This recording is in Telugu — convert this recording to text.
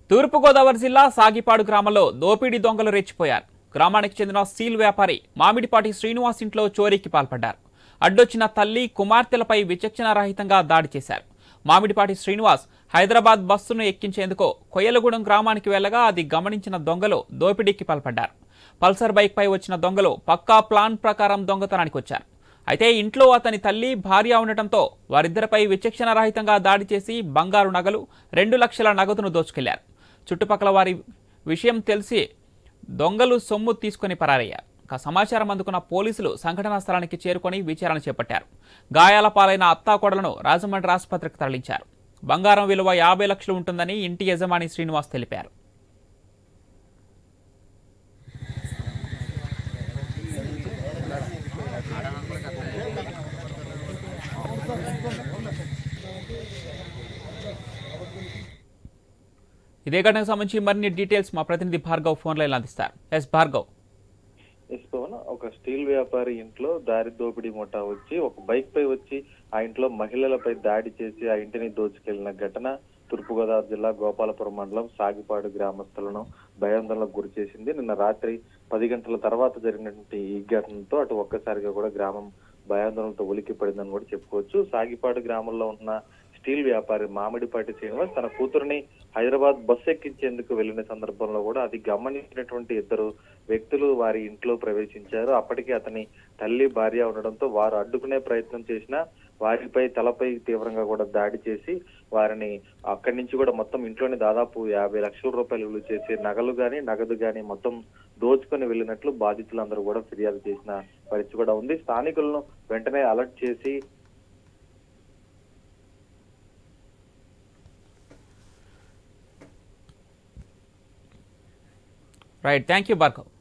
తూర్పుగోదావరి జిల్లా సాగిపాడు గ్రామంలో దోపిడీ దొంగలు రెచ్చిపోయారు గ్రామానికి చెందిన స్టీల్ వ్యాపారి మామిడిపాటి శ్రీనివాస్ ఇంట్లో చోరీకి పాల్పడ్డారు అడ్డొచ్చిన తల్లి కుమార్తెలపై విచక్షణారహితంగా దాడి చేశారు మామిడిపాటి శ్రీనివాస్ హైదరాబాద్ బస్సును ఎక్కించేందుకు కొయ్యలగూడెం గ్రామానికి వెళ్లగా అది గమనించిన దొంగలు దోపిడీకి పాల్పడ్డారు పల్సర్ బైక్పై వచ్చిన దొంగలు పక్కా ప్లాన్ ప్రకారం దొంగతనానికి వచ్చారు అయితే ఇంట్లో అతని తల్లి భార్య ఉండటంతో వారిద్దరిపై విచక్షణ రహితంగా దాడి చేసి బంగారు నగలు రెండు లక్షల నగదును దోచుకెళ్లారు చుట్టుపక్కల వారి విషయం తెలిసి దొంగలు సొమ్ము తీసుకుని పరారయ్యారు ఇక సమాచారం అందుకున్న పోలీసులు సంఘటనా స్థలానికి చేరుకొని విచారణ చేపట్టారు గాయాల పాలైన అత్తాకోడలను రాజమండ్రి ఆసుపత్రికి తరలించారు బంగారం విలువ యాభై లక్షలు ఉంటుందని ఇంటి యజమాని శ్రీనివాస్ తెలిపారు ఇదే ఘటనకు సంబంధించి మరిన్ని డీటెయిల్స్ మా ప్రతినిధి భార్గవ్ ఫోన్ లైన్ అందిస్తారు ఎస్ భార్గవ్ ఎస్ పవన్ ఒక స్టీల్ వ్యాపారి ఇంట్లో దారి దోపిడీ ముఠా వచ్చి ఒక బైక్ పై వచ్చి ఆ ఇంట్లో మహిళలపై దాడి చేసి ఆ ఇంటిని దోచుకెళ్లిన ఘటన తూర్పుగోదావరి జిల్లా గోపాలపురం మండలం సాగిపాడు గ్రామస్తులను భయాందోళనకు గురి చేసింది నిన్న రాత్రి పది గంటల తర్వాత జరిగినటువంటి ఈ ఘటనతో అటు ఒక్కసారిగా కూడా గ్రామం భయాందోళనతో ఉలిక్కి పడిందని కూడా చెప్పుకోవచ్చు సాగిపాడు గ్రామంలో ఉన్న స్టీల్ వ్యాపారి మామిడిపాటి శ్రీనివాస్ తన కూతురుని హైదరాబాద్ బస్సు ఎక్కించేందుకు వెళ్లిన సందర్భంలో కూడా అది గమనించినటువంటి ఇద్దరు వ్యక్తులు వారి ఇంట్లో ప్రవేశించారు అప్పటికే అతని తల్లి భార్య ఉండడంతో వారు అడ్డుకునే ప్రయత్నం చేసినా వారిపై తలపై తీవ్రంగా కూడా దాడి చేసి వారిని అక్కడి నుంచి కూడా మొత్తం ఇంట్లోనే దాదాపు యాభై లక్షల రూపాయలు విలువ చేసి నగలు గాని నగదు గాని మొత్తం దోచుకొని వెళ్ళినట్లు బాధితులందరూ కూడా ఫిర్యాదు చేసిన పరిస్థితి కూడా ఉంది స్థానికులను వెంటనే అలర్ట్ చేసి రైట్ థ్యాంక్ యూ భార్గవ్